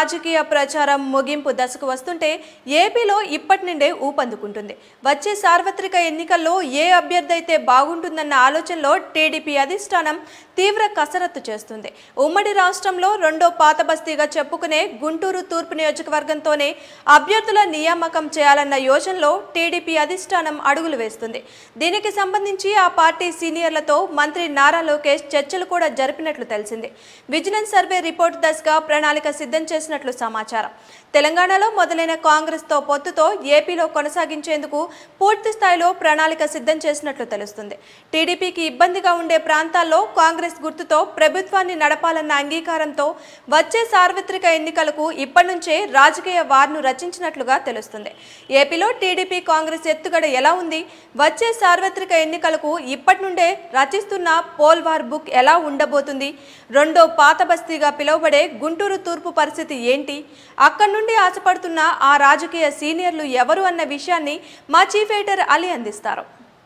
రాజకీయ ప్రచారం ముగింపు దశకు వస్తుంటే ఏపీలో ఇప్పటి నుండే ఊపందుకుంటుంది వచ్చే సార్వత్రిక ఎన్నికల్లో ఏ అభ్యర్థి అయితే బాగుంటుందన్న ఆలోచనలో టీడీపీ అధిష్టానం తీవ్ర కసరత్తు చేస్తుంది ఉమ్మడి రాష్ట్రంలో రెండో పాత బస్తీగా చెప్పుకునే గుంటూరు తూర్పు నియోజకవర్గంతోనే అభ్యర్థుల నియామకం చేయాలన్న యోచనలో టీడీపీ అధిష్టానం అడుగులు వేస్తుంది దీనికి సంబంధించి ఆ పార్టీ సీనియర్లతో మంత్రి నారా లోకేష్ చర్చలు కూడా జరిపినట్లు తెలిసింది విజిలెన్స్ సర్వే రిపోర్టు దశగా ప్రణాళిక సిద్ధం చేసినట్లు సమాచారం తెలంగాణలో మొదలైన కాంగ్రెస్తో పొత్తుతో ఏపీలో కొనసాగించేందుకు పూర్తి స్థాయిలో ప్రణాళిక సిద్ధం చేసినట్లు తెలుస్తుంది టీడీపీకి ఇబ్బందిగా ఉండే ప్రాంతాల్లో కాంగ్రెస్ గుర్తుతో ప్రభుత్వాన్ని నడపాలన్న అంగీకారంతో వచ్చే సార్వత్రిక ఎన్నికలకు ఇప్పటి నుంచే రాజకీయ వార్ను రచించినట్లుగా తెలుస్తుంది ఏపీలో టీడీపీ కాంగ్రెస్ ఎత్తుగడ ఎలా ఉంది వచ్చే సార్వత్రిక ఎన్నికలకు ఇప్పటి నుండే రచిస్తున్న పోల్ వార్ బుక్ ఎలా ఉండబోతుంది రెండో పాత బస్తీగా పిలువబడే గుంటూరు తూర్పు పరిస్థితి ఏంటి అక్కడి నుండి ఆశపడుతున్న ఆ రాజకీయ సీనియర్లు ఎవరు అన్న విషయాన్ని మా చీఫ్ ఎడిటర్ అలీ అందిస్తారు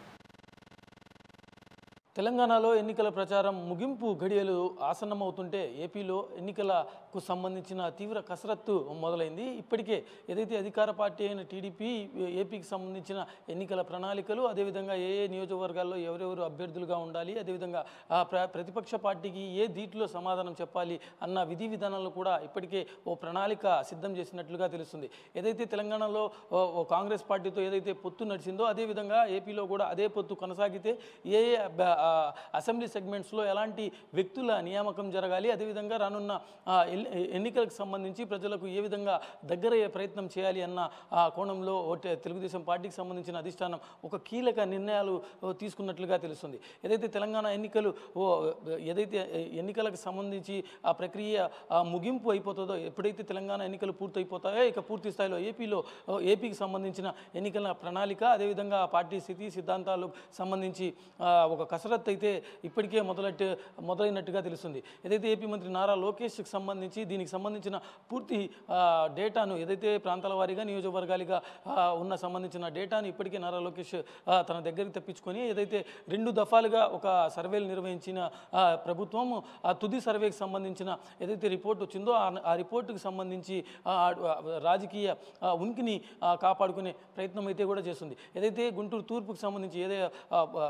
తెలంగాణలో ఎన్నికల ప్రచారం ముగింపు ఘడియలు ఆసన్నమవుతుంటే ఏపీలో ఎన్నికలకు సంబంధించిన తీవ్ర కసరత్తు మొదలైంది ఇప్పటికే ఏదైతే అధికార పార్టీ అయిన టీడీపీ ఏపీకి సంబంధించిన ఎన్నికల ప్రణాళికలు అదేవిధంగా ఏ ఏ నియోజకవర్గాల్లో ఎవరెవరు అభ్యర్థులుగా ఉండాలి అదేవిధంగా ఆ ప్ర ప్రతిపక్ష పార్టీకి ఏ దీటిలో సమాధానం చెప్పాలి అన్న విధి విధానాలు కూడా ఇప్పటికే ఓ ప్రణాళిక సిద్ధం చేసినట్లుగా తెలుస్తుంది ఏదైతే తెలంగాణలో ఓ ఓ కాంగ్రెస్ పార్టీతో ఏదైతే పొత్తు నడిచిందో అదేవిధంగా ఏపీలో కూడా అదే పొత్తు కొనసాగితే ఏ ఏ అబ్బ- ఆ, అసెంబ్లీ సెగ్మెంట్స్లో ఎలాంటి వ్యక్తుల నియామకం జరగాలి అదేవిధంగా రానున్న ఆ, ఎల్- ఎన్నికలకు సంబంధించి ప్రజలకు ఏ విధంగా దగ్గరయ్యే ప్రయత్నం చేయాలి అన్న ఆ కోణంలో ఒకటి తెలుగుదేశం పార్టీకి సంబంధించిన అధిష్టానం ఒక కీలక నిర్ణయాలు ఓ, తీసుకున్నట్లుగా తెలుస్తుంది ఏదైతే తెలంగాణ ఎన్నికలు ఓ ఏదైతే ఎన్నికలకు సంబంధించి ఆ ప్రక్రియ ఆ, ముగింపు అయిపోతుందో ఎప్పుడైతే తెలంగాణ ఎన్నికలు పూర్తయిపోతాయో ఇక పూర్తి స్థాయిలో ఏపీలో ఓ, ఏపీకి సంబంధించిన ఎన్నికల ప్రణాళిక అదేవిధంగా ఆ పార్టీ స్థితి సిద్ధాంతాలకు సంబంధించి ఆ, ఒక కసరత్తు అయితే ఇప్పటికే మొదలెట్టు మొదలైనట్టుగా తెలుస్తుంది ఏదైతే ఏపీ మంత్రి నారా లోకేష్కి సంబంధించి దీనికి సంబంధించిన పూర్తి ఆ, డేటాను ఏదైతే ప్రాంతాల వారీగా నియోజకవర్గాలుగా ఆ, ఉన్న సంబంధించిన డేటాను ఇప్పటికే నారా లోకేష్ ఆ, తన దగ్గరికి తెప్పించుకొని ఏదైతే రెండు దఫాలుగా ఒక సర్వేలు నిర్వహించిన ఆ, ప్రభుత్వం ఆ తుది సర్వేకి సంబంధించిన ఏదైతే రిపోర్ట్ వచ్చిందో ఆ ఆ రిపోర్టుకి సంబంధించి ఆ, ఆ, రాజకీయ ఆ, ఉనికిని ఆ, కాపాడుకునే ప్రయత్నం అయితే కూడా చేస్తుంది ఏదైతే గుంటూరు తూర్పుకు సంబంధించి ఏదే ఆ, ఆ,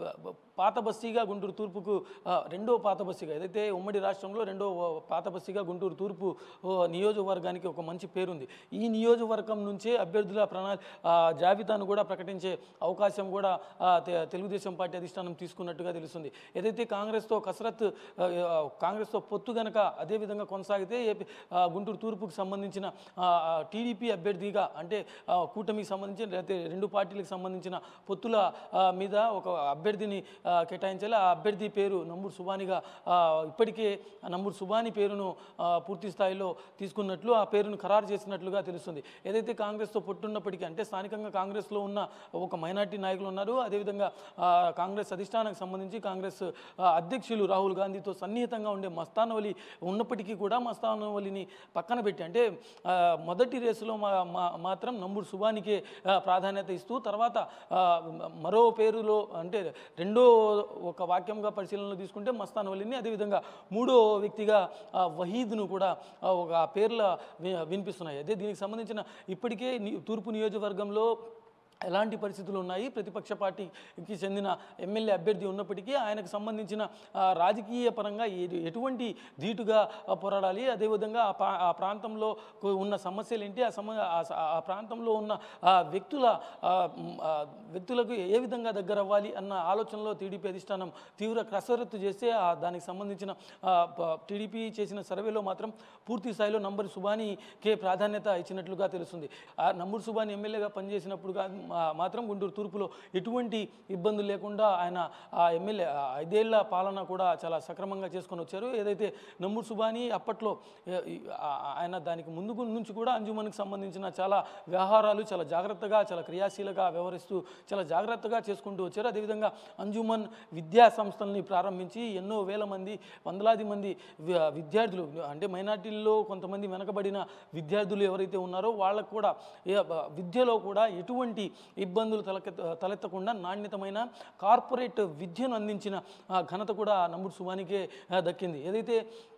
పాత బస్తీగా గుంటూరు తూర్పుకు ఆ, రెండో పాత బస్తీగా ఏదైతే ఉమ్మడి రాష్ట్రంలో రెండో పాత బస్తీగా గుంటూరు తూర్పు ఓ, నియోజకవర్గానికి ఒక మంచి పేరుంది ఈ నియోజకవర్గం నుంచే అభ్యర్థుల ప్రణా ఆ, జాబితాను కూడా ప్రకటించే అవకాశం కూడా ఆ, తె- తెలుగుదేశం పార్టీ అధిష్టానం తీసుకున్నట్టుగా తెలుస్తుంది ఏదైతే కాంగ్రెస్తో కసరత్ ఆ, ఆ, కాంగ్రెస్తో పొత్తు గనక అదేవిధంగా కొనసాగితే ఏపీ ఆ, గుంటూరు తూర్పుకు సంబంధించిన ఆ, ఆ, టీడీపీ అభ్యర్థిగా అంటే ఆ, కూటమికి సంబంధించిన లేకపోతే రెండు పార్టీలకు సంబంధించిన పొత్తుల ఆ, మీద ఒక అభ్యర్థిని ఆ, కేటాయించాలి ఆ అభ్యర్థి పేరు నంబూరు సుబానిగా ఆ, ఇప్పటికే ఆ నంబూరు సుబాని పేరును ఆ, పూర్తి స్థాయిలో తీసుకున్నట్లు ఆ పేరును ఖరారు చేసినట్లుగా తెలుస్తుంది ఏదైతే కాంగ్రెస్తో పొట్టున్నప్పటికీ అంటే స్థానికంగా కాంగ్రెస్లో ఉన్న ఒక మైనార్టీ నాయకులు ఉన్నారు అదేవిధంగా ఆ, కాంగ్రెస్ అధిష్టానానికి సంబంధించి కాంగ్రెస్ ఆ, అధ్యక్షులు రాహుల్ గాంధీతో సన్నిహితంగా ఉండే మస్తానవలి ఉన్నప్పటికీ కూడా మస్తానవలిని పక్కన పెట్టి అంటే ఆ, మొదటి రేసులో మా మా- మాత్రం నంబూరు సుబానికే ఆ, ప్రాధాన్యత ఇస్తూ తర్వాత ఆ, మరో పేరులో అంటే రెండో ఒక వాక్యంగా పరిశీలనలో తీసుకుంటే మస్తానవలిని అదేవిధంగా మూడో వ్యక్తిగా ఆ, వహీద్ను కూడా ఆ, ఒక పేర్ల వి- వినిపిస్తున్నాయి అదే దీనికి సంబంధించిన ఇప్పటికే ని- తూర్పు నియోజకవర్గంలో ఎలాంటి పరిస్థితులు ఉన్నాయి ప్రతిపక్ష పార్టీకి చెందిన ఎమ్మెల్యే అభ్యర్థి ఉన్నప్పటికీ ఆయనకు సంబంధించిన ఆ, రాజకీయ పరంగా ఏ- ఎటువంటి ధీటుగా ఆ, పోరాడాలి అదేవిధంగా ఆ పా- ఆ ప్రాంతంలో కు- ఉన్న సమస్యలు ఏంటి ఆ సమ ఆ స- ఆ ప్రాంతంలో ఉన్న ఆ వ్యక్తుల ఆ, మ్, ఆ, వ్యక్తులకు ఏ విధంగా దగ్గర అవ్వాలి అన్న ఆలోచనలో టీడీపీ అధిష్టానం తీవ్ర కసరత్తు చేస్తే ఆ దానికి సంబంధించిన ఆ, ప- టీడీపీ చేసిన సర్వేలో మాత్రం పూర్తి స్థాయిలో నంబర్ సుబానీకే ప్రాధాన్యత ఇచ్చినట్లుగా తెలుస్తుంది ఆ నంబూరు సుబాని ఎమ్మెల్యేగా పనిచేసినప్పుడు గా- మా- మాత్రం గుంటూరు తూర్పులో ఎటువంటి ఇబ్బందులు లేకుండా ఆయన ఆ ఎమ్మెల్యే ఆ ఐదేళ్ల పాలన కూడా చాలా సక్రమంగా చేసుకొని వచ్చారు ఏదైతే నంబూరు సుబాని అప్పట్లో ఏ- ఈ- ఆ- ఆయన దానికి ముందు నుంచి కూడా అంజుమన్కి సంబంధించిన చాలా వ్యవహారాలు చాలా జాగ్రత్తగా చాలా క్రియాశీలగా వ్యవహరిస్తూ చాలా జాగ్రత్తగా చేసుకుంటూ వచ్చారు అదేవిధంగా అంజుమన్ విద్యా సంస్థల్ని ప్రారంభించి ఎన్నో వేల మంది వందలాది మంది వి- విద్యార్థులు అంటే మైనార్టీల్లో కొంతమంది వెనకబడిన విద్యార్థులు ఎవరైతే ఉన్నారో వాళ్ళకు కూడా ఏ- బ- విద్యలో కూడా ఎటువంటి ఇబ్బందులు తలకెత్త తలెత్తకుండా నాణ్యతమైన కార్పొరేట్ విద్యను అందించిన ఆ, ఘనత కూడా నంబూరు సుబానికే ఆ, దక్కింది ఏదైతే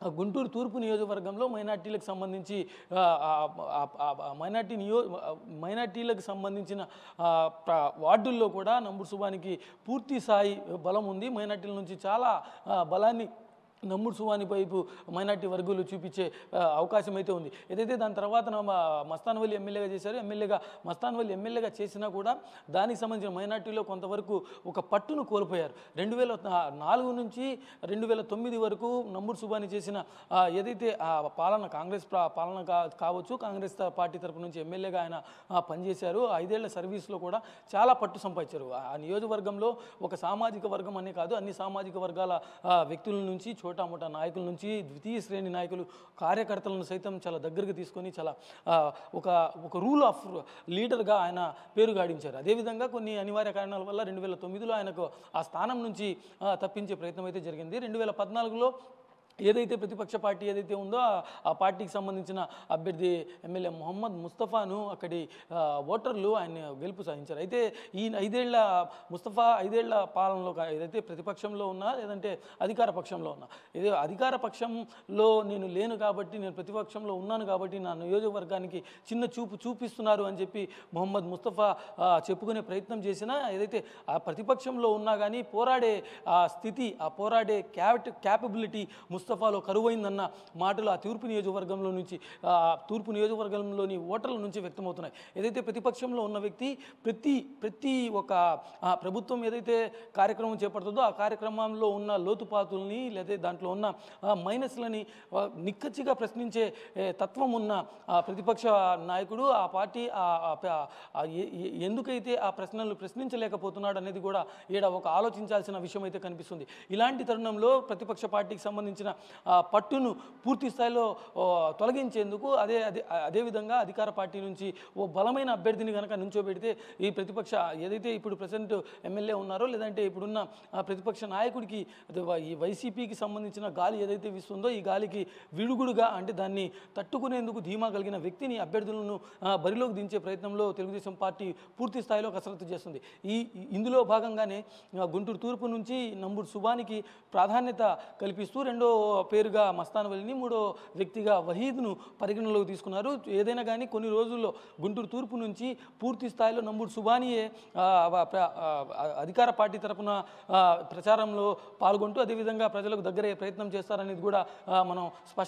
ఆ గుంటూరు తూర్పు నియోజకవర్గంలో మైనార్టీలకు సంబంధించి ఆ, ఆ, ఆ, ఆ, ఆ, మైనార్టీ నియో ఆ, మైనార్టీలకు సంబంధించిన ఆ, ప్ర- వార్డుల్లో కూడా నంబూరు సుబానికి పూర్తి స్థాయి బలం ఉంది మైనార్టీల నుంచి చాలా ఆ, బలాన్ని నమ్ముడు సువాని వైపు మైనార్టీ వర్గులు చూపించే ఆ, అవకాశం అయితే ఉంది ఏదైతే దాని తర్వాత నా మా మస్తాన్వల్లి ఎమ్మెల్యేగా చేశారు ఎమ్మెల్యేగా మస్తాన్వల్లి ఎమ్మెల్యేగా చేసినా కూడా దానికి సంబంధించిన మైనార్టీలో కొంతవరకు ఒక పట్టును కోల్పోయారు రెండు వేల నాలుగు నుంచి రెండు వేల తొమ్మిది వరకు నమ్ముడు సుబాని చేసిన ఆ, ఏదైతే ఆ పాలన కాంగ్రెస్ ప్రా- పాలన కా కావచ్చు కాంగ్రెస్ త- పార్టీ తరపు నుంచి ఎమ్మెల్యేగా ఆయన ఆ, పనిచేశారు ఐదేళ్ల సర్వీస్లో కూడా చాలా పట్టు సంపాదించారు ఆ ఆ నియోజకవర్గంలో ఒక సామాజిక వర్గం అనే కాదు అన్ని సామాజిక వర్గాల ఆ, వ్యక్తుల నుంచి చోటామోటా నాయకుల నుంచి ద్వితీయ శ్రేణి నాయకులు కార్యకర్తలను సైతం చాలా దగ్గరికి తీసుకొని చాలా ఆ, ఒక ఒక రూల్ ఆఫ్ లీడర్గా ఆయన పేరు గాడించారు అదేవిధంగా కొన్ని అనివార్య కారణాల వల్ల రెండు వేల తొమ్మిదిలో ఆయనకు ఆ స్థానం నుంచి ఆ, తప్పించే ప్రయత్నం అయితే జరిగింది రెండు వేల పద్నాలుగులో ఏదైతే ప్రతిపక్ష పార్టీ ఏదైతే ఉందో ఆ- ఆ పార్టీకి సంబంధించిన అభ్యర్థి ఎమ్మెల్యే మొహమ్మద్ ముస్తఫాను అక్కడి ఆ, ఓటర్లు ఆయన గెలుపు సాధించారు అయితే ఈ ఐదేళ్ల ముస్తఫా ఐదేళ్ల పాలనలో కా- ఏదైతే ప్రతిపక్షంలో ఉన్నా లేదంటే అధికార పక్షంలో ఉన్నా ఏదో అధికార పక్షంలో నేను లేను కాబట్టి నేను ప్రతిపక్షంలో ఉన్నాను కాబట్టి నా నియోజకవర్గానికి చిన్న చూపు చూపిస్తున్నారు అని చెప్పి మొహమ్మద్ ముస్తఫా ఆ, చెప్పుకునే ప్రయత్నం చేసినా ఏదైతే ఆ ప్రతిపక్షంలో ఉన్నా కానీ పోరాడే ఆ స్థితి ఆ పోరాడే క్యాట్ క్యాపబిలిటీ ముస్తఫాలో కరువైందన్న మాటలు ఆ తూర్పు నియోజకవర్గంలో నుంచి ఆ తూర్పు నియోజకవర్గంలోని ఓటర్ల నుంచి వ్యక్తమవుతున్నాయి ఏదైతే ప్రతిపక్షంలో ఉన్న వ్యక్తి ప్రతి ప్రతి ఒక ఆ, ప్రభుత్వం ఏదైతే కార్యక్రమం చేపడుతుందో ఆ కార్యక్రమంలో ఉన్న లోతుపాతుల్ని లేదా దాంట్లో ఉన్న ఆ, మైనస్లని ఆ, నిక్కచ్చిగా ప్రశ్నించే ఏ, తత్వం ఉన్న ఆ ప్రతిపక్ష నాయకుడు ఆ పార్టీ ఆ ఆ ప- ఆ ఏ- ఏ- ఎందుకైతే ఆ ప్రశ్నలు ప్రశ్నించలేకపోతున్నాడు అనేది కూడా ఈడ ఒక ఆలోచించాల్సిన విషయం అయితే కనిపిస్తుంది ఇలాంటి తరుణంలో ప్రతిపక్ష పార్టీకి సంబంధించిన ఆ, పట్టును పూర్తి స్థాయిలో ఓ, తొలగించేందుకు అదే అదే అదేవిధంగా అధికార పార్టీ నుంచి ఓ బలమైన అభ్యర్థిని కనుక నుంచోబెడితే ఈ ప్రతిపక్ష ఏదైతే ఇప్పుడు ప్రజెంట్ ఎమ్మెల్యే ఉన్నారో లేదంటే ఇప్పుడున్న ఆ ప్రతిపక్ష నాయకుడికి అదే వై- ఈ వైసీపీకి సంబంధించిన గాలి ఏదైతే వీస్తుందో ఈ గాలికి విడుగుడుగా అంటే దాన్ని తట్టుకునేందుకు ధీమా కలిగిన వ్యక్తిని అభ్యర్థులను ఆ, బరిలోకి దించే ప్రయత్నంలో తెలుగుదేశం పార్టీ పూర్తి స్థాయిలో కసరత్తు చేస్తుంది ఈ ఈ- ఇందులో భాగంగానే ఆ, గుంటూరు తూర్పు నుంచి నంబూరు సుబానికి ప్రాధాన్యత కల్పిస్తూ రెండో పేరుగా మస్తాన్ వలిని మూడో వ్యక్తిగా వహీద్ను పరిగణలోకి తీసుకున్నారు ఏదైనా కానీ కొన్ని రోజుల్లో గుంటూరు తూర్పు నుంచి పూర్తి స్థాయిలో నంబూరు సుబానియే ఆ, వ- ప్ర- ఆ, అధికార పార్టీ తరపున ఆ, ప్రచారంలో పాల్గొంటూ అదేవిధంగా ప్రజలకు దగ్గరయ్యే ప్రయత్నం చేస్తారనేది కూడా ఆ, మనం స్పష్టం